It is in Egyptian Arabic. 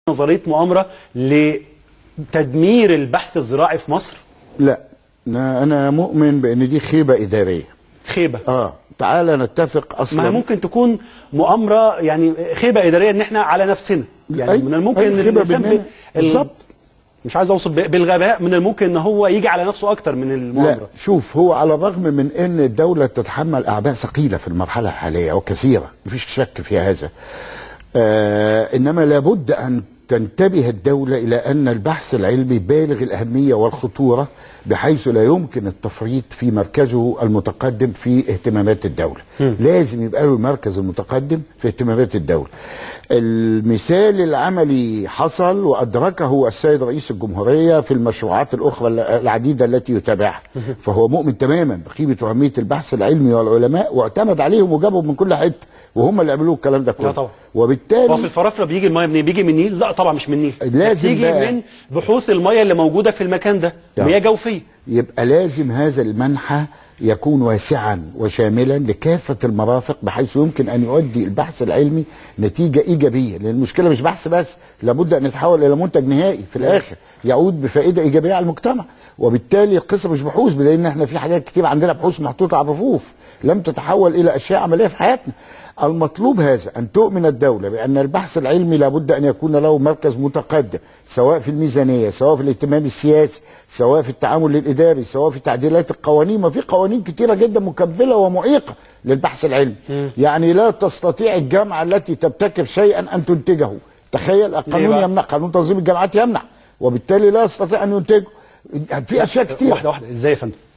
نظريه مؤامره لتدمير البحث الزراعي في مصر لا أنا أنا مؤمن بأن دي خيبة إدارية خيبه آه تعالى نتفق ما أصلا هي ممكن تكون مؤامره يعني خيبه اداريه ان احنا على نفسنا يعني أي- من الممكن أي ان خيبة الإنسان مننا. ب- ال- بالظبط. مش عايز اوصف ب- بالغباء من الممكن ان هو يجي على نفسه اكتر من لا المؤامره شوف هو على الرغم من ان الدولة تتحمل اعباء ثقيلة في المرحلة الحالية وكثيرة مفيش شك في هذا آه انما لابد ان تنتبه الدولة الى ان البحث العلمي بالغ الاهمية والخطورة بحيث لا يمكن التفريط في مركزه المتقدم في اهتمامات الدولة لازم يبقى له المركز المتقدم في اهتمامات الدولة المثال العملي حصل وأدركه السيد رئيس الجمهورية في المشروعات الأخرى العديدة التي يتابعها فهو مؤمن تماما بقيمة وأهمية البحث العلمي والعلماء واعتمد عليهم وجابهم من كل حتة وهم اللي عملوا الكلام ده كله لا طبعا. وبالتالي هو في الفرافره بيجي الميه منين؟ بيجي من النيل؟ لا طبعا مش من النيل لازم بيجي بقى. من بحوث الميه اللي موجوده في المكان ده نعم. مياه جوفيه يبقى لازم هذا المنحى يكون واسعا وشاملا لكافة المرافق بحيث يمكن أن يؤدي البحث العلمي نتيجة إيجابية لأن المشكلة مش بحث بس لابد أن يتحول إلى منتج نهائي في الآخر يعود بفائدة إيجابية على المجتمع وبالتالي القصة مش بحوث لأن احنا في حاجات كتير عندنا بحوث محطوطة على الرفوف لم تتحول إلى أشياء عملية في حياتنا المطلوب هذا أن تؤمن الدولة بأن البحث العلمي لابد أن يكون له مركز متقدم سواء في الميزانية سواء في الاهتمام السياسي سواء في التعامل الإداري سواء في تعديلات القوانين ما في قوانين كتيرة جدا مكبلة ومعيقة للبحث العلمي يعني لا تستطيع الجامعة التي تبتكر شيئا أن تنتجه تخيل القانون بقى؟ يمنع قانون تنظيم الجامعات يمنع وبالتالي لا يستطيع أن ينتجه في أشياء كتير واحده واحده ازاي يا فندم؟